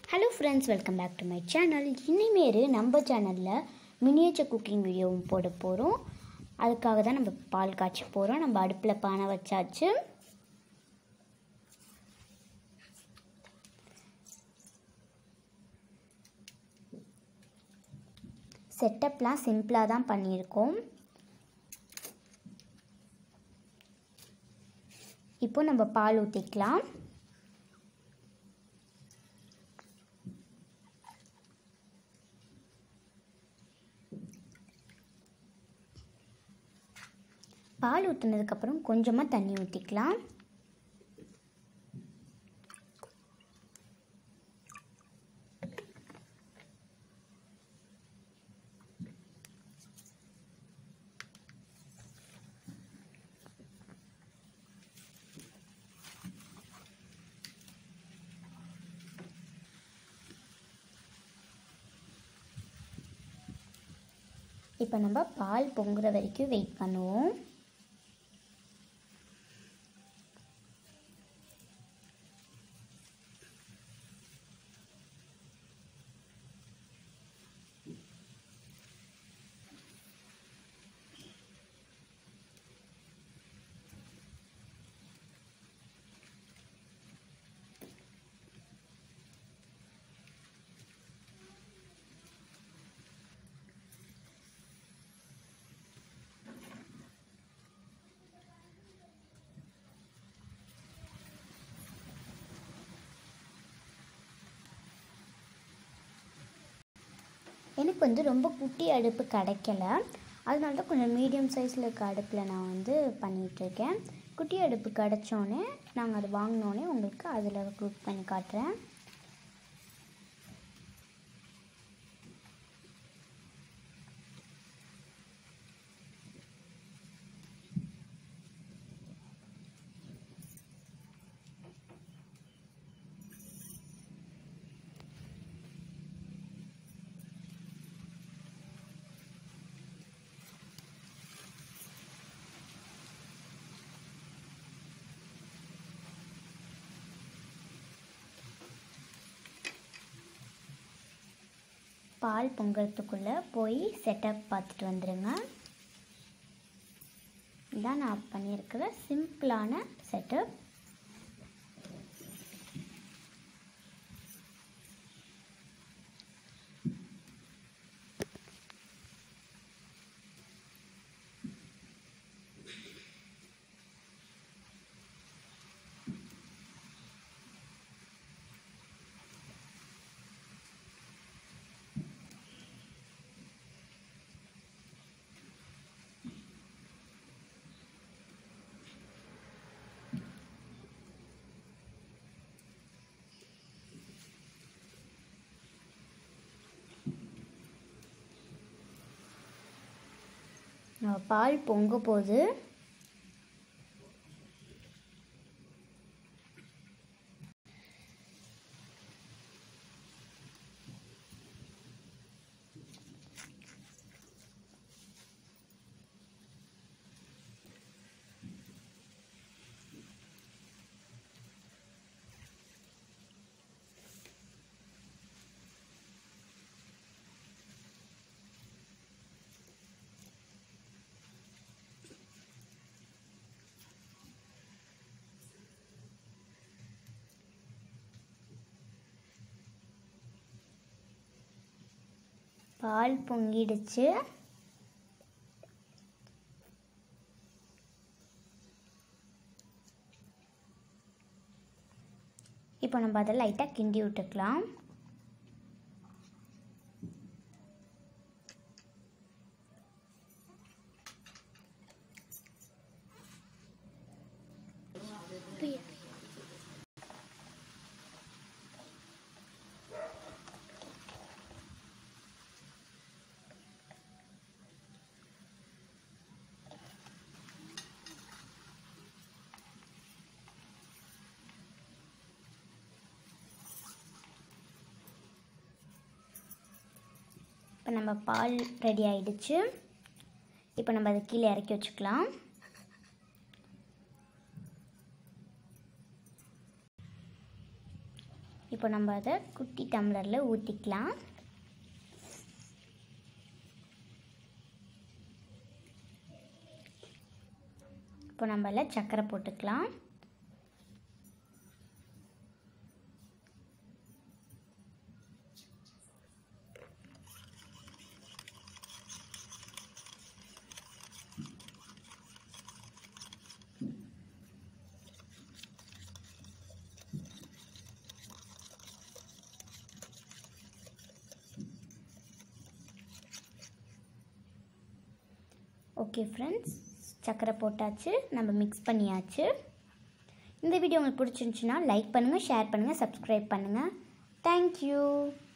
hello friends welcome back to my channel இனிமேல் நம்ம சேனலில் மினியேச்சர் குக்கிங் வீடியோவும் போட போகிறோம் அதுக்காக தான் நம்ம பால் காய்ச்ச போகிறோம் நம்ம அடுப்பில் பானை வச்சாச்சு செட்டப்லாம் சிம்பிளாக தான் பண்ணியிருக்கோம் இப்போ நம்ம பால் ஊற்றிக்கலாம் பால் ஊற்றுனதுக்கப்புறம் கொஞ்சமாக தண்ணி ஊற்றிக்கலாம் இப்போ நம்ம பால் பொங்குற வரைக்கும் வெயிட் பண்ணுவோம் எனக்கு வந்து ரொம்ப குட்டி அடுப்பு கிடைக்கல அதனால தான் கொஞ்சம் மீடியம் சைஸில் இருக்க அடுப்பில் நான் வந்து பண்ணிகிட்ருக்கேன் குட்டி அடுப்பு கிடச்சோன்னே நாங்கள் அதை வாங்கினோன்னே உங்களுக்கு அதில் குக் பண்ணி காட்டுறேன் பால் பொங்கறதுக்குள்ளே போய் செட்டப் பார்த்துட்டு வந்துடுங்க இதான் நான் பண்ணியிருக்கிற சிம்பிளான செட்டப் பால் பொங்க போகுது பால் பொங்கிடுச்சு இப்போ நம்ம அதை லைட்டாக கிண்டி விட்டுக்கலாம் இப்போ நம்ம பால் ரெடி ஆயிடுச்சு இப்போ நம்ம அதை கீழே இறக்கி வச்சுக்கலாம் இப்போ நம்ம அதை குட்டி டம்ளரில் ஊற்றிக்கலாம் இப்போ நம்ம அதில் சர்க்கரை போட்டுக்கலாம் ஓகே ஃப்ரெண்ட்ஸ் சர்க்கரை போட்டாச்சு நம்ம மிக்ஸ் பண்ணியாச்சு இந்த வீடியோ உங்களுக்கு பிடிச்சிருந்துச்சுன்னா லைக் பண்ணுங்கள் ஷேர் பண்ணுங்கள் சப்ஸ்கிரைப் பண்ணுங்கள் தேங்க்யூ